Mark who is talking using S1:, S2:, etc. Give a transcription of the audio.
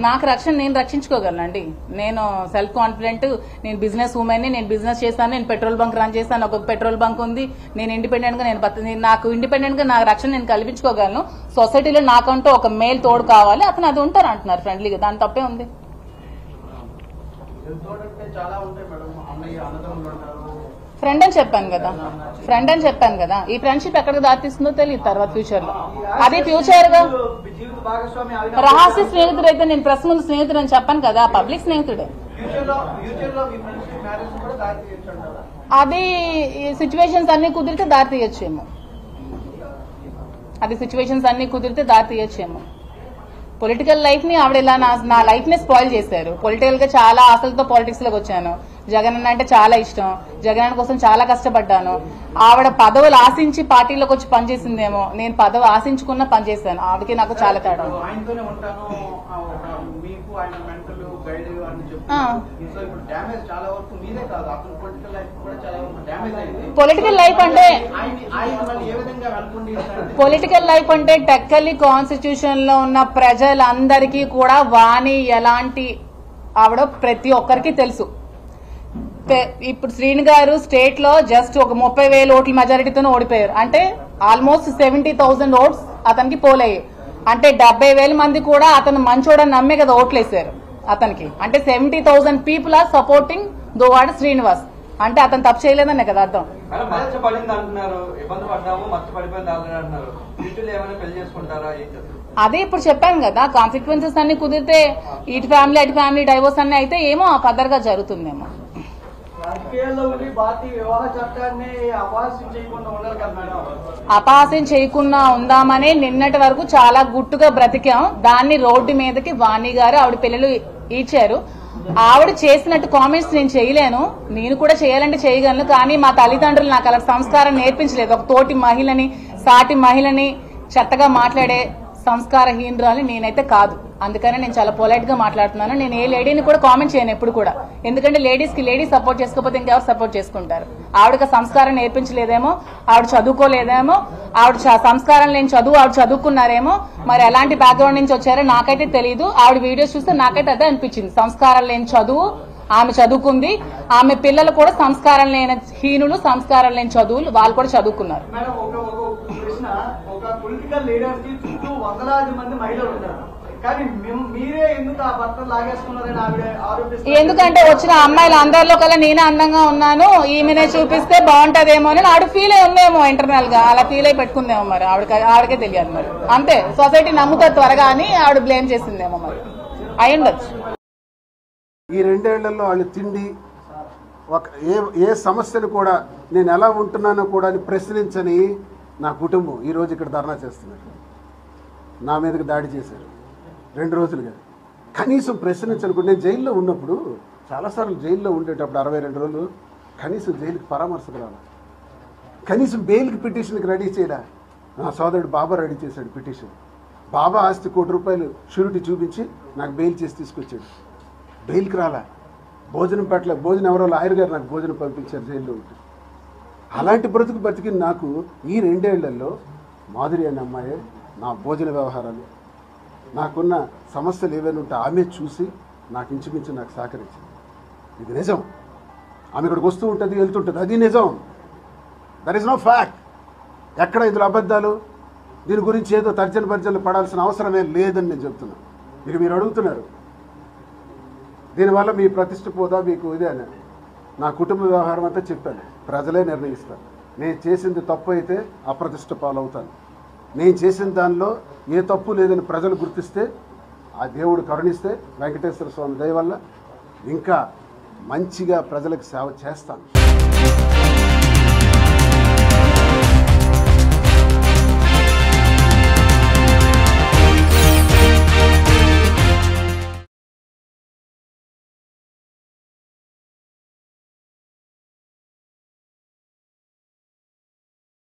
S1: నాకు రక్షణ నేను రక్షించుకోగలనండి నేను సెల్ఫ్ కాన్ఫిడెంట్ నేను బిజినెస్ ఉమెన్ నేను బిజినెస్ చేశాను నేను పెట్రోల్ బంక్ రన్ చేశాను ఒక పెట్రోల్ బంక్ ఉంది నేను ఇండిపెండెంట్ గా నేను బత- నేను- నాకు ఇండిపెండెంట్ గా నా రక్షణ నేను కల్పించుకోగలను సొసైటీలో నాకంటూ ఒక మేల్ తోడు కావాలి అతను అది ఉంటారు అంటున్నారు ఫ్రెండ్లీగా దాని తప్పే ఉంది
S2: తోడంటే చాలా ఉంటాయి మేడం అన్నయ్య అన్నదమ్ములు ఉంటారు
S1: ఫ్రెండ్ అని చెప్పాను కదా ఫ్రెండ్ అని చెప్పాను కదా ఈ ఫ్రెండ్షిప్ ఎక్కడికి దారితీస్తుందో తెలియదు తర్వాత ఫ్యూచర్ లో అది ఫ్యూచర్ గా
S2: జీవిత భాగస్వామి అవినాష్
S1: రహస్య స్నేహితుడు అయితే నేను ప్రెస్ ముందు స్నేహితుడు అని చెప్పాను కదా పబ్లిక్ స్నేహితుడే
S2: ఫ్యూచర్ లో ఫ్యూచర్ లో మీ ఫ్రెండ్షిప్ మ్యారేజ్ కూడా దారి తీయచ్చు అంటారా
S1: అది సిచ్యువేషన్స్ అన్ని కుదిరితే దారి తీయచ్చేమో అది సిచ్యువేషన్స్ అన్ని కుదిరితే దారి తీయచ్చేమో పొలిటికల్ లైఫ్ ని ఆవిడ ఇలా నా నా లైఫ్ ని స్పాయిల్ చేశారు పొలిటికల్ గా చాలా ఆశలతో పాలిటిక్స్ లోకి వచ్చాను జగన్ అన్న అంటే చాలా ఇష్టం జగన్ అన్న కోసం చాలా కష్టపడ్డాను ఆవిడ పదవులు ఆశించి పార్టీలోకి వచ్చి పనిచేసిందేమో నేను పదవి ఆశించుకున్న పనిచేశాను ఆవిడకి నాకు చాలా తేడా ఉంది.
S2: ఆయనతోనే ఉంటాను ఆ, ఒక మీకు ఆయన మెంటల్ గైడ్ అని
S1: ఆ.
S2: చెప్పి సో ఇప్పుడు డ్యామేజ్ చాలా వరకు మీదే కాదు అతను పొలిటికల్ లైఫ్ కూడా చాలా వరకు డ్యామేజ్ అయింది
S1: పొలిటికల్ లైఫ్ అంటే
S2: ఆయన ఆయన మళ్ళీ ఏ విధంగా వెళ్తుంది
S1: పొలిటికల్ లైఫ్ అంటే టెక్కలి కాన్స్టిట్యూషన్ లో ఉన్న ప్రజలందరికీ కూడా వాణి ఎలాంటి ఆవిడ ప్రతి ఒక్కరికి తెలుసు పె- ఇప్పుడు శ్రీని గారు స్టేట్ లో జస్ట్ ఒక ముప్పై వేల ఓట్ల మెజారిటీతో ఓడిపోయారు అంటే ఆల్మోస్ట్ సెవెంటీ థౌసండ్ ఓట్స్ అతనికి పోలయ్యాయి అంటే డెబ్బై వేల మంది కూడా అతను మంచోడని నమ్మే కదా ఓట్లేశారు అతనికి అంటే seventy thousand people are supporting Dowada Srinivas అంటే అతను తప్పు చేయలేదనే కదా అర్థం
S3: మేడం మచ్చ పడింది అంటున్నారు ఇబ్బంది పడ్డాము మచ్చ పడిపోయింది ఆల్రెడీ అంటున్నారు ఫ్యూచర్లో ఏమైనా పెళ్లి చేసుకుంటారా ఏం చెప్తారు
S1: అదే ఇప్పుడు చెప్పాను కదా కాన్సిక్వెన్సెస్ అన్ని కుదిరితే ఇటు ఫ్యామిలీ అటు ఫ్యామిలీ డైవోర్స్ అన్ని అయితే ఏమో ఫర్దర్ గా జరుగుతుందేమో
S2: రాజకీయాల్లో ఉండి భారతీయ వివాహ చట్టాన్ని అపహాస్యం చేయకుండా ఉండాలి కదా మేడం
S1: అపహాస్యం చేయకుండా ఉందామనే నిన్నటి వరకు చాలా గుట్టుగా బ్రతికాం దాన్ని రోడ్డు మీదకి వాణి గారు ఆవిడ పిల్లలు ఇచ్చారు ఆవిడ చేసినట్టు కామెంట్స్ నేను చేయలేను నేను కూడా చేయాలంటే చేయగలను కానీ మా తల్లిదండ్రులు నాకు అలా సంస్కారం నేర్పించలేదు ఒక తోటి మహిళని సాటి మహిళని చెత్తగా మాట్లాడే సంస్కారహీనురాలు నేనైతే కాదు అందుకనే నేను చాలా పొలైట్ గా మాట్లాడుతున్నాను నేను ఏ లేడీని కూడా కామెంట్ చేయను ఎప్పుడు కూడా ఎందుకంటే లేడీస్ కి లేడీస్ సపోర్ట్ చేసుకోకపోతే ఇంకెవరు సపోర్ట్ చేసుకుంటారు ఆవిడకి ఆ సంస్కారం నేర్పించలేదేమో ఆవిడ చదువుకోలేదేమో ఆవిడ చ- సంస్కారం లేని చదువు ఆవిడ చదువుకున్నారేమో మరి ఎలాంటి బ్యాక్గ్రౌండ్ నుంచి వచ్చారో నాకైతే తెలియదు ఆవిడ వీడియోస్ చూస్తే నాకైతే అదే అనిపించింది సంస్కారం లేని చదువు ఆమె చదువుకుంది ఆమె పిల్లలు కూడా సంస్కారం లేని హీనులు సంస్కారం లేని చదువులు వాళ్ళు కూడా చదువుకున్నారు
S2: మేడం ఒక ఒక ప్రశ్న ఒక పొలిటికల్ లీడర్ కి చుట్టూ వందలాది మంది మహిళలు ఉంటారు కానీ మేము- మీరే ఎందుకు ఆ భర్త లాగేసుకున్నారని ఆవిడ ఆరోపిస్తారు
S1: ఎందుకంటే వచ్చిన అమ్మాయిలు అందరిలో కల్లా నేనే అందంగా ఉన్నాను ఈమెనే చూపిస్తే బాగుంటదేమో అని ఆవిడ ఫీల్ అయి ఉందేమో ఇంటర్నల్ గా అలా ఫీల్ అయి పెట్టుకుందేమో మరి ఆవిడ ఆవిడకే తెలియదు మరి అంతే సొసైటీ నమ్ముతా త్వరగా అని ఆవిడ బ్లేమ్ చేసిందేమో మరి అయి ఉండొచ్చు
S4: ఈ రెండేళ్లలో వాళ్ళు తిండి ఒక ఏ ఏ సమస్యను కూడా నేను ఎలా ఉంటున్నానో కూడా అని ప్రశ్నించని నా కుటుంబం ఈరోజు ఇక్కడ ధర్నా చేస్తున్నారు నా మీదకి దాడి చేశారు రెండు రోజులుగా కనీసం ప్రశ్నించనుకుంటే నేను జైల్లో ఉన్నప్పుడు చాలాసార్లు జైల్లో ఉండేటప్పుడు అరవై రెండు రోజులు కనీసం జైలుకి పరామర్శకు రావాలి కనీసం బెయిల్కి పిటిషన్కి రెడీ చేయడా నా సోదరుడు బాబా రెడీ చేశాడు పిటిషన్ బాబా ఆస్తి కోటి రూపాయలు షూరిటీ చూపించి నాకు బెయిల్ చేసి తీసుకొచ్చాడు బెయిల్కి రాలా భోజనం పట్ల భోజనం ఎవరో లాయర్ గారు నాకు భోజనం పంపించారు జైల్లో ఉంటే అలాంటి బ్రతుకు బతికిన నాకు ఈ రెండేళ్లలో మాధురి అనే అమ్మాయి నా భోజన వ్యవహారాలు నాకున్న సమస్యలు ఏవైనా ఉంటే ఆమె చూసి నాకు ఇంచుమించు నాకు సహకరించింది ఇది నిజం ఆమె ఇక్కడికి వస్తూ ఉంటుంది వెళ్తుంటుంది అది నిజం దర్ ఇస్ నో ఫ్యాక్ట్ ఎక్కడ ఇందులో అబద్ధాలు దీని గురించి ఏదో తర్జన భర్జనలు పడాల్సిన అవసరమే లేదని నేను చెప్తున్నాను ఇక మీరు అడుగుతున్నారు దీనివల్ల మీ ప్రతిష్ట పోదా మీకు ఇదే అని నా కుటుంబ వ్యవహారం అంతా చెప్పాను ప్రజలే నిర్ణయిస్తారు నేను చేసింది తప్పు అయితే అప్రతిష్ట పాలవుతాను నేను చేసిన దానిలో ఏ తప్పు లేదని ప్రజలు గుర్తిస్తే ఆ దేవుడు కరుణిస్తే వెంకటేశ్వర స్వామి దయ వల్ల ఇంకా మంచిగా ప్రజలకు సేవ చేస్తాను